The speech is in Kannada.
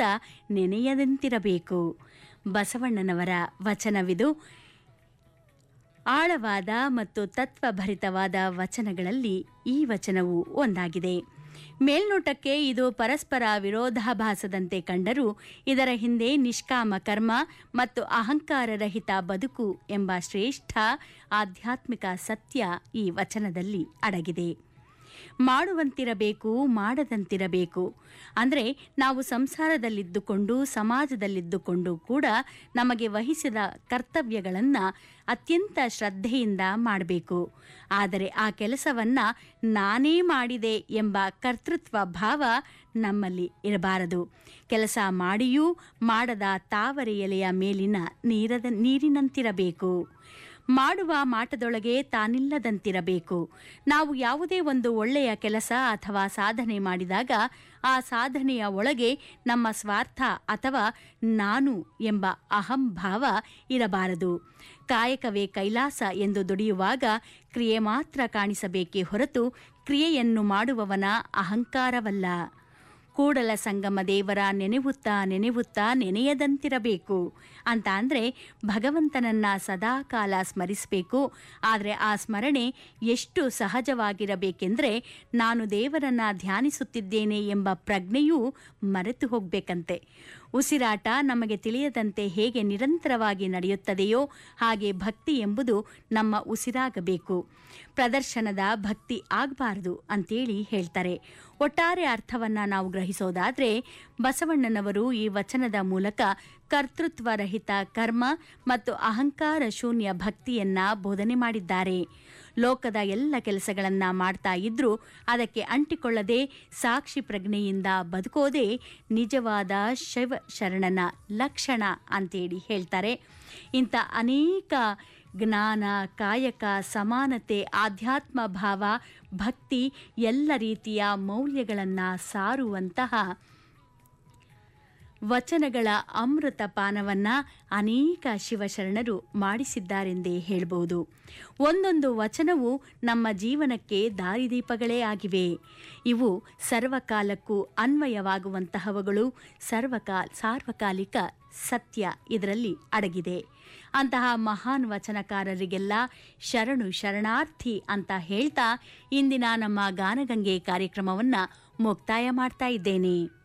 ನೆನೆಯದಂತಿರಬೇಕು ಬಸವಣ್ಣನವರ ವಚನವಿದು ಆಳವಾದ ಮತ್ತು ತತ್ವಭರಿತವಾದ ವಚನಗಳಲ್ಲಿ ಈ ವಚನವು ಒಂದಾಗಿದೆ ಮೇಲ್ನೋಟಕ್ಕೆ ಇದು ಪರಸ್ಪರ ವಿರೋಧಾಭಾಸದಂತೆ ಕಂಡರೂ ಇದರ ಹಿಂದೆ ನಿಷ್ಕಾಮ ಕರ್ಮ ಮತ್ತು ಅಹಂಕಾರರಹಿತ ಬದುಕು ಎಂಬ ಶ್ರೇಷ್ಠ ಆಧ್ಯಾತ್ಮಿಕ ಸತ್ಯ ಈ ವಚನದಲ್ಲಿ ಅಡಗಿದೆ ಮಾಡುವಂತಿರಬೇಕು ಮಾಡದಂತಿರಬೇಕು ಅಂದರೆ ನಾವು ಸಂಸಾರದಲ್ಲಿದ್ದುಕೊಂಡು ಸಮಾಜದಲ್ಲಿದ್ದುಕೊಂಡು ಕೂಡ ನಮಗೆ ವಹಿಸಿದ ಕರ್ತವ್ಯಗಳನ್ನು ಅತ್ಯಂತ ಶ್ರದ್ಧೆಯಿಂದ ಮಾಡಬೇಕು ಆದರೆ ಆ ಕೆಲಸವನ್ನು ನಾನೇ ಮಾಡಿದೆ ಎಂಬ ಕರ್ತೃತ್ವ ಭಾವ ನಮ್ಮಲ್ಲಿ ಇರಬಾರದು ಕೆಲಸ ಮಾಡಿಯೂ ಮಾಡದ ತಾವರೆ ಎಲೆಯ ಮೇಲಿನ ನೀರದ ನೀರಿನಂತಿರಬೇಕು ಮಾಡುವ ಮಾಟದೊಳಗೆ ತಾನಿಲ್ಲದಂತಿರಬೇಕು ನಾವು ಯಾವುದೇ ಒಂದು ಒಳ್ಳೆಯ ಕೆಲಸ ಅಥವಾ ಸಾಧನೆ ಮಾಡಿದಾಗ ಆ ಸಾಧನೆಯ ಒಳಗೆ ನಮ್ಮ ಸ್ವಾರ್ಥ ಅಥವಾ ನಾನು ಎಂಬ ಅಹಂಭಾವ ಇರಬಾರದು ಕಾಯಕವೇ ಕೈಲಾಸ ಎಂದು ದುಡಿಯುವಾಗ ಕ್ರಿಯೆ ಮಾತ್ರ ಕಾಣಿಸಬೇಕೇ ಹೊರತು ಕ್ರಿಯೆಯನ್ನು ಮಾಡುವವನ ಅಹಂಕಾರವಲ್ಲ ಕೂಡಲ ಸಂಗಮ ದೇವರ ನೆನೆವುತ್ತಾ ನೆನೆವುತ್ತಾ ನೆನೆಯದಂತಿರಬೇಕು ಅಂತ ಅಂದರೆ ಭಗವಂತನನ್ನ ಸದಾ ಕಾಲ ಸ್ಮರಿಸಬೇಕು ಆದರೆ ಆ ಸ್ಮರಣೆ ಎಷ್ಟು ಸಹಜವಾಗಿರಬೇಕೆಂದರೆ ನಾನು ದೇವರನ್ನ ಧ್ಯಾನಿಸುತ್ತಿದ್ದೇನೆ ಎಂಬ ಪ್ರಜ್ಞೆಯೂ ಮರೆತು ಹೋಗಬೇಕಂತೆ ಉಸಿರಾಟ ನಮಗೆ ತಿಳಿಯದಂತೆ ಹೇಗೆ ನಿರಂತರವಾಗಿ ನಡೆಯುತ್ತದೆಯೋ ಹಾಗೆ ಭಕ್ತಿ ಎಂಬುದು ನಮ್ಮ ಉಸಿರಾಗಬೇಕು ಪ್ರದರ್ಶನದ ಭಕ್ತಿ ಆಗಬಾರದು ಅಂತೇಳಿ ಹೇಳ್ತಾರೆ ಒಟ್ಟಾರೆ ಅರ್ಥವನ್ನ ನಾವು ಗ್ರಹಿಸೋದಾದ್ರೆ ಬಸವಣ್ಣನವರು ಈ ವಚನದ ಮೂಲಕ ಕರ್ತೃತ್ವರಹಿತ ಕರ್ಮ ಮತ್ತು ಅಹಂಕಾರ ಶೂನ್ಯ ಭಕ್ತಿಯನ್ನ ಬೋಧನೆ ಮಾಡಿದ್ದಾರೆ ಲೋಕದ ಎಲ್ಲ ಕೆಲಸಗಳನ್ನ ಮಾಡ್ತಾ ಇದ್ರೂ ಅದಕ್ಕೆ ಅಂಟಿಕೊಳ್ಳದೆ ಸಾಕ್ಷಿ ಪ್ರಜ್ಞೆಯಿಂದ ಬದುಕೋದೇ ನಿಜವಾದ ಶಿವ ಶರಣನ ಲಕ್ಷಣ ಅಂತೇಳಿ ಹೇಳ್ತಾರೆ ಇಂಥ ಅನೇಕ ಜ್ಞಾನ ಕಾಯಕ ಸಮಾನತೆ ಆಧ್ಯಾತ್ಮ ಭಾವ ಭಕ್ತಿ ಎಲ್ಲ ರೀತಿಯ ಮೌಲ್ಯಗಳನ್ನು ಸಾರುವಂತಹ ವಚನಗಳ ಅಮೃತ ಪಾನವನ್ನ ಅನೇಕ ಶಿವಶರಣರು ಮಾಡಿಸಿದ್ದಾರೆಂದೇ ಹೇಳಬಹುದು ಒಂದೊಂದು ವಚನವು ನಮ್ಮ ಜೀವನಕ್ಕೆ ದಾರಿದೀಪಗಳೇ ಆಗಿವೆ ಇವು ಸರ್ವಕಾಲಕ್ಕೂ ಅನ್ವಯವಾಗುವಂತಹವುಗಳು ಸರ್ವಕಾಲ ಸಾರ್ವಕಾಲಿಕ ಸತ್ಯ ಇದರಲ್ಲಿ ಅಡಗಿದೆ ಅಂತಹ ಮಹಾನ್ ವಚನಕಾರರಿಗೆಲ್ಲ ಶರಣು ಶರಣಾರ್ಥಿ ಅಂತ ಹೇಳ್ತಾ ಇಂದಿನ ನಮ್ಮ ಗಾನಗಂಗೆ ಕಾರ್ಯಕ್ರಮವನ್ನು ಮುಕ್ತಾಯ ಮಾಡ್ತಾ ಇದ್ದೇನೆ